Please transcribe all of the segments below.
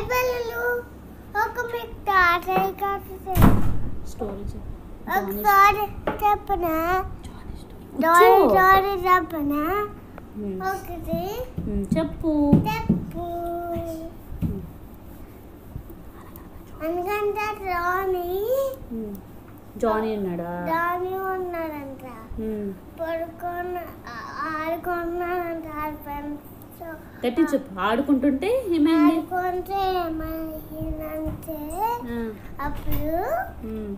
పిల్లలు ఒక మీకు తాతయ్య కాదు స్టోరీ చెప్పు ఒకసారి చెప్పన జానీ డోరీ స్టోరీ డోరీ చెప్పన ఉమ్, ఒకటి ఉమ్, చెప్పు చెప్పు ఎందుకంటే రాని ఉమ్, జానీ ఉన్నాడా దాని ఉన్నాడంట ఉమ్, పడుకొని ఆడుకున్నాడంట ఆడి ఫ్రెండ్స్ గట్టి చెప్పు ఆడుకుంటుంటే ఏమైంది ఆడుకుంటే ఏమైందంటే ఆ, అప్పుడు ఉమ్,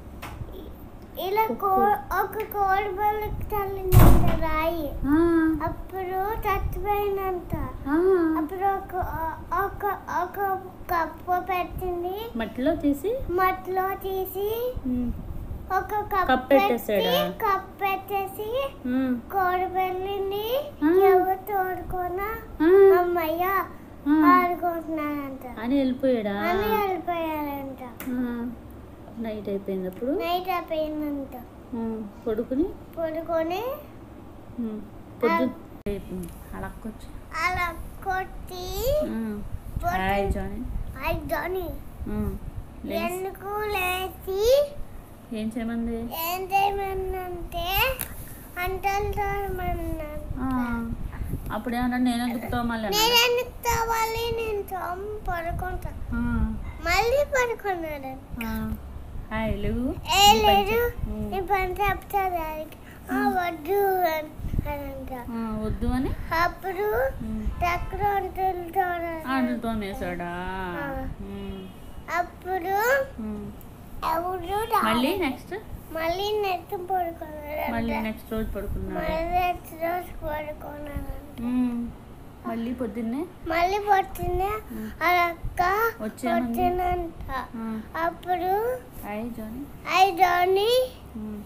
ఇలా కో ఒక కోడి బల్లకి తల్లిందంట రాయి ఆ, అప్పుడు చచ్చిపోయినంత ఆ, అప్పుడు ఒక ఒక ఒక కప్పు పెట్టింది మట్టిలో తీసి మట్లో తీసి ఉమ్, ఒక కప్పు కప్పు పెట్టి పెట్టేశాడా? కప్పు పెట్టేసి ఉమ్, కోడి వెళ్ళింది ఆ. ఎవరు తోడుకున్నా ఆ, అమ్మయ్య ఆ, ఆడుకుంటున్నానంట అని వెళ్ళిపోయాడా అని వెళ్ళిపోయారంట నైట్ అయిపోయినప్పుడు నైట్ అయిపోయిందంట పడుకుని పడుకొని ఉమ్, పొద్దు అడక్కొచ్చి అలా కొట్టి హాయ్ జానీ అయ్యని ఉమ్, లేచి ఎందుకు లేచి ఏం చేయమంది ఏం చేయమన్నంటే అంటలు తోమన్నాను ఆ, అప్పుడేమన్నా నేను ఎందుకు తోమాలి నేను అన్నాడా? ఎందుకు తవ్వాలి నేను తోమ పడుకుంటా ఆ, మళ్ళీ పడుకున్నాడు ఆ. హాయ్ లేవు ఏ నీ పని లేదు చెయ్. ఉమ్, నీ పని చెప్తా దానికి ఆ, వద్దు అని అంట ఆ, వద్దు అని అప్పుడు ఉమ్, చక్ర అంటలు తోడాలి ఆటలు తోమేశాడా ఆ. ఉమ్, అప్పుడు ఉమ్. ఎవరు రా- మళ్ళీ నెక్స్ట్ మళ్ళీ నెట్ పడుకున్నాడు మళ్ళీ నెక్స్ట్ రోజు పడుకున్నాడు మళ్ళీ నెక్స్ట్ రోజు పడుకున్నాడు ఉమ్, మళ్ళీ పొద్దున్నే మళ్ళీ పొద్దున్న ఉమ్, అక్క వచ్చామండి. వచ్చినంత ఆ, అప్పుడు హాయ్ జానీ ఐదోని ఉమ్,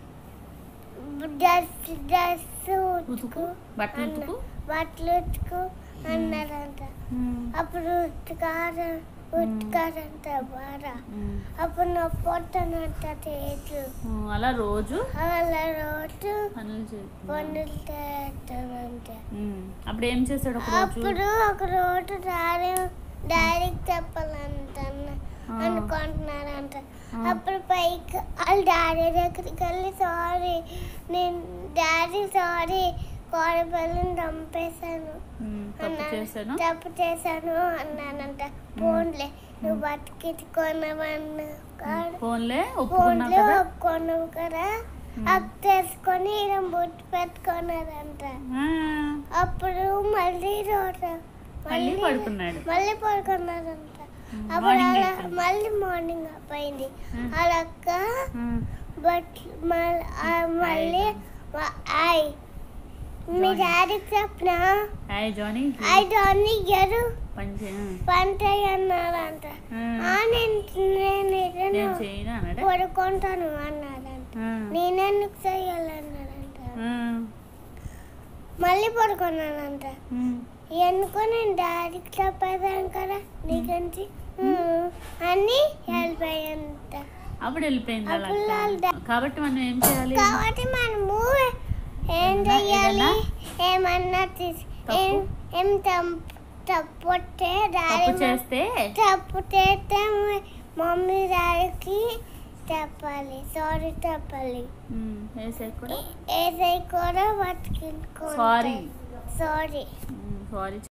డ్రెస్ డ్రెస్ ఉతుకు ఉతుకు బట్టలు అన్న ఉతుకు బట్టలు ఉతుకు అన్నారంట ఉమ్, అప్పుడు ఉతుకార ఉతుకారంట బాగా ఉమ్, అప్పుడు నా పొట్టనంట చేతులు ఉమ్, అలా రోజు అలా రోజు పనులు చేస్తున్నాడు. పనులు చేస్తానంట ఉమ్, అప్పుడు ఏం చేశాడు ఒక రోజు అప్పుడు ఒక రోజు డాడీ డాడీకి చెప్పాలంట ఆ. అనుకుంటున్నారంట ఆ. అప్పుడు పైకి వాళ్ళ డాడీ దగ్గరికి వెళ్ళి సారీ నేను డాడీ సారీ కోడపల్లిని చంపేశాను ఉమ్, తప్పు చేశాను తప్పు చేశాను అన్నానంట ఫోన్లే నువ్వు బతికించుకున్నావన్న ఫోన్లే ఒప్పుకున్నావు ఫోన్లో కదా ఒప్పుకున్నావు కదా ఉమ్. అక్క చేసుకొని ఈయన బొట్టు పెట్టుకున్నారంట ఆ, అప్పుడు మళ్ళీ రోజు మళ్ళీ పడుకున్నాడు మళ్ళీ పడుకున్నారంట ఉమ్, అప్పుడు మార్నింగ్ అలా అయిపోయింది. మళ్ళీ మార్నింగ్ అయిపోయింది ఉమ్. అలాక్క ఉమ్, బట్ మళ్ళీ మళ్ళీ ఐ మీ జానీ. డాడీకి చెప్పిన హాయ్ జానీ ఐ డోంట్ గెరు పని చేయ పంట అన్నారంట ఆ, నేను నేను నేను ఏదైనా చేయను అన్నాడా పడుకుంటాను అన్నారంట ఆ, నేనెందుకు చేయాలన్నారంట ఆ, మళ్ళీ పడుకున్నానంట ఉమ్, ఎందుకో నేను డాడీకి చెప్పేదాను కదా నీకంచి అన్ని వెళ్ళిపోయాయంట అప్పుడు వెళ్ళిపోయింది అలా అప్పుడు వాళ్ళ కాబట్టి మనం ఏం చేయాలి కాబట్టి మనము ఏం ఏమన్నా- చెయ్యాలి ఏదన్నా? ఏమన్నా తీసి తప్పు? ఏం ఏం తప్పు తప్పు వస్తే డాడీ తప్పు చేస్తే తప్పు చేస్తే మమ్మీ డాడీకి చెప్పాలి సారీ చెప్పాలి ఉమ్, వేసే కూడా ఏసై కూడా బతికించుకో సారీ సారీ సారీ